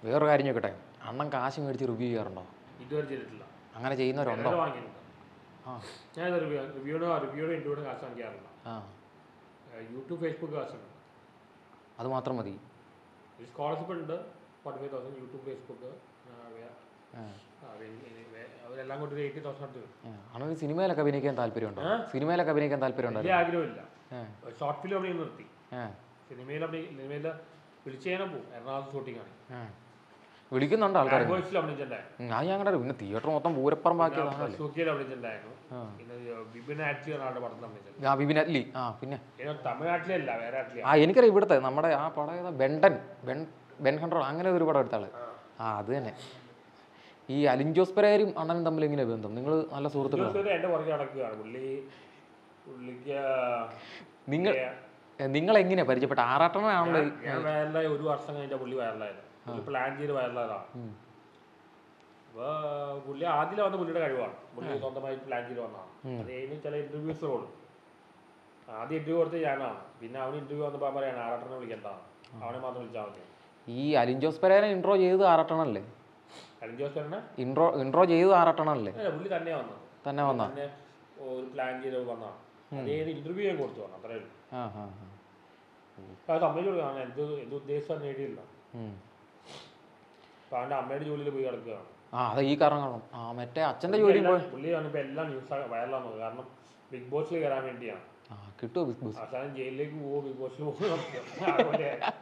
വേറൊരു കാര്യം ചോദിക്കട്ടെ അണ്ണൻ കാശ് മേടിച്ച് റിവ്യൂ ചെയ്യാറുണ്ടോ ഇതുവരെ ചെയ്തിട്ടില്ല അങ്ങനെ ചെയ്യുന്നവരുണ്ടോ ചിലര് വാങ്ങിയിട്ടുണ്ട് ആ ഞാൻ റിവ്യൂ റിവ്യൂടെ റിവ്യൂടെ ഇൻഡ്യൂടെ കാശ് വാങ്ങിക്കാറില്ല ആ ഏഹ് യൂട്യൂബ് ഫേസ്ബുക്ക് കാശുണ്ട് അത് മാത്രം മതി ഈ സ്കോളർഷിപ്പ് ഉണ്ട് forty five thousand YouTube Facebook ആ. അവരെല്ലാം കൊണ്ട് ഒരു എയ്റ്റി തൗസൻഡ് അടുത്ത് വരും ആ. അണ്ണന് സിനിമയിലൊക്കെ അഭിനയിക്കാൻ താല്പര്യമുണ്ടോ സിനിമയിലൊക്കെ അഭിനയിക്കാൻ താല്പര്യമുണ്ടോ വലിയ ആഗ്രഹമില്ല ആ. ഷോർട്ട് ഫിലിം അവിടെ നിർത്തി ആ സിനിമയിൽ അവിടെ സിനിമയിൽ വിളിച്ചു ചെയ്യാനും പോകും എറണാകുളത്ത് ഷൂട്ടിംഗ് ആണ് ആ. വിളിക്കുന്നുണ്ടോ ആൾക്കാർ ബോയ്സിൽ അഭിനയിച്ചിട്ടുണ്ടായിരുന്നു അത് ഞാൻ കണ്ടത് പിന്നെ തിയേറ്റർ മൊത്തം പൂരപ്പുറമ്പാക്കിയതാണല്ലേ സൂക്കിയിൽ അഭിനയിച്ചിട്ടുണ്ടായിരുന്നു ആ. പിന്നെ ബിബിൻ ആറ്റ്ലി എന്ന ആളുടെ പടത്തിൽ അഭിനയിച്ചത് ആ ബിബിൻ അറ്റ്ലി ആ പിന്നെ ഏതോ തമിഴ് ആറ്റ്ലി അല്ല വേറെ ആറ്റ്ലി ആ എനിക്കറിയാം ഇവിടുത്തെ നമ്മുടെ ആ പടം ഏതാ ബെണ്ടൻ ബെൻ ബെൻ കൺട്രോൾ അങ്ങനെ ഒരു പടം എടുത്ത ആള് ആ അത് തന്നെ ഈ അലിൻജോസ് പെരേരും അണ്ണനും തമ്മിൽ എങ്ങനെ ബന്ധം നിങ്ങൾ നല്ല സുഹൃത്തുക്കളാണ് ദിവസം എന്റെ പുറകെ നടക്കുകയാണ് പുള്ളി പുള്ളിക്ക് നിങ്ങൾ നിങ്ങൾ എങ്ങനെയാ പരിചയപ്പെട്ട ആറാട്ടനാണല്ലോ ഈ- ഞാൻ വൈറലായി ഒരു വർഷം കഴിഞ്ഞ പുള്ളി വൈറലായത് പുള്ളി പ്ലാൻ ചെയ്ത് വൈറലായതാണ് ഉം. അപ്പൊ പുള്ളി ആദ്യം വന്ന പുള്ളിയുടെ കഴിവാണ് പുള്ളി സ്വന്തമായി പ്ലാൻ ചെയ്ത് വന്നതാണ് അത് കഴിഞ്ഞ് ചില ഇന്റർവ്യൂസ് കൊടുക്കും ആദ്യം ഇന്റർവ്യൂ കൊടുത്ത് ഞാനാണ് പിന്നെ അവന് ഇന്റർവ്യൂ വന്നപ്പോൾ അവൻ പറയാണ് ആറാട്ടനെ വിളിക്കേണ്ടതാണ് അവനെ മാത്രം വിളിച്ചാൽ മതി ഈ അലിൻജോസ് പെരേനെ ഇൻട്രോ ചെയ്ത് ആറാട്ടണല്ലേ അലിൻ ജോസഫിനെ ഇൻട്രോ ഇൻട്രോ ചെയ്ത് ആറാട്ടണല്ലേ അല്ല പുള്ളി തന്നെ വന്നത് തന്നെ വന്ന തന്നെ ഒരു പ്ലാൻ ചെയ്ത് വന്നതാണ് അതേ ഇന്റർവ്യൂ ഞാൻ കൊടുത്തു വന്നു അത്രേ ഉള്ളൂ ആ ആ ആ. അപ്പൊ അത് സമ്മതിച്ചു കൊടുക്കണം എന്ത് എന്ത് ഉദ്ദേശം നേടിയില്ല ഉം. അപ്പൊ അവന്റെ അമ്മയുടെ ജോലിയിൽ പോയി കിടക്കുകയാണ് ആ അത് ഈ കാരണം കാണും ആ മറ്റേ അച്ഛൻ്റെ ജോലി പോയി പുള്ളി ഇപ്പൊ എല്ലാം ന്യൂസ് വൈറലാണ് കാരണം ബിഗ് ബോസിൽ കയറാൻ വേണ്ടിയാണ് ആ കിട്ടുമോ ബിഗ് ബോസ് അവസാനം ജയിലിലേക്ക് പോവോ ബിഗ് ബോസിൽ പോകുമോ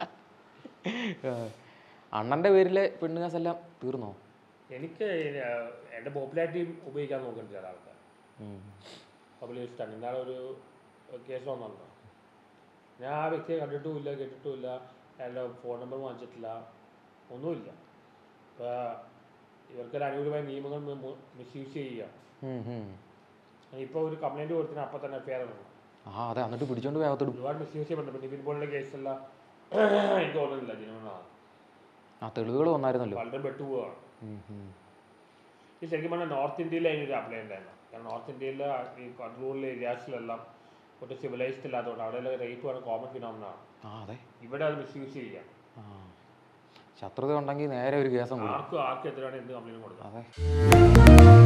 അണ്ണൻ്റെ പേരിലെ പെണ്ണുകാസ് എല്ലാം തീർന്നോ എനിക്ക് ഏഹ് എന്റെ പോപ്പുലാരിറ്റി ഉപയോഗിക്കാൻ നോക്കുന്നുണ്ട് ചില ആൾക്കാർ ഉം. പബ്ലിക് ഇഷ്ടമാണ് ഇന്നാളെ ഒരു കേസ് വന്നുണ്ടോ ഞാൻ ആ വ്യക്തിയെ കണ്ടിട്ടുമില്ല കേട്ടിട്ടുമില്ല അയാളുടെ ഫോൺ നമ്പർ വാങ്ങിച്ചിട്ടില്ല ഒന്നുമില്ല ഇപ്പൊ ഇവർക്കൊരു അനുകൂലമായ നിയമങ്ങൾ മിസ്യൂസ് ചെയ്യുക ഉം, ഉം. ഇപ്പോൾ ഒരു കംപ്ലൈന്റ് കൊടുത്തിന് അപ്പം തന്നെ എഫ് ഐ ആർ ഇടണം ആ അതെ എന്നിട്ട് പിടിച്ചോണ്ട് പോയി അകത്തോട്ട് ഒരുപാട് മിസ്യൂസ് ചെയ്യപ്പെടുന്നുണ്ട് നിവിൻ പോലുള്ള കേസെല്ലാം എനിക്ക് തോന്നുന്നില്ല ജനങ്ങളാണ് ആ തെളിവുകൾ വന്നായിരുന്നല്ലോ വളരെ പെട്ടുപോവാണ് ഉം, ഉം. ഈ ശരിക്കും പറഞ്ഞാൽ നോർത്ത് ഇന്ത്യയിൽ അതിനൊരു അപ്ലൈ ഉണ്ടായിരുന്നു കാരണം നോർത്ത് ഇന്ത്യയിലെ ഈ റൂറൽ ഏരിയാസിലെല്ലാം ഒട്ടും സിവിലൈസ്ഡ് ഇല്ലാത്തതുകൊണ്ട് അവിടെ റേപ്പ് ആണ് കോമൺ ഫിനോമിനാണ് ആ അതെ ഇവിടെ അത് മിസ്യൂസ് ചെയ്യാം ആ ശത്രുത ഉണ്ടെങ്കിൽ നേരെ ഒരു കേസം കൊടുക്കും ആർക്കും ആർക്കും എതിരാണ് എന്ത് കംപ്ലൈൻറ്റ് കൊടുക്കാം അതെ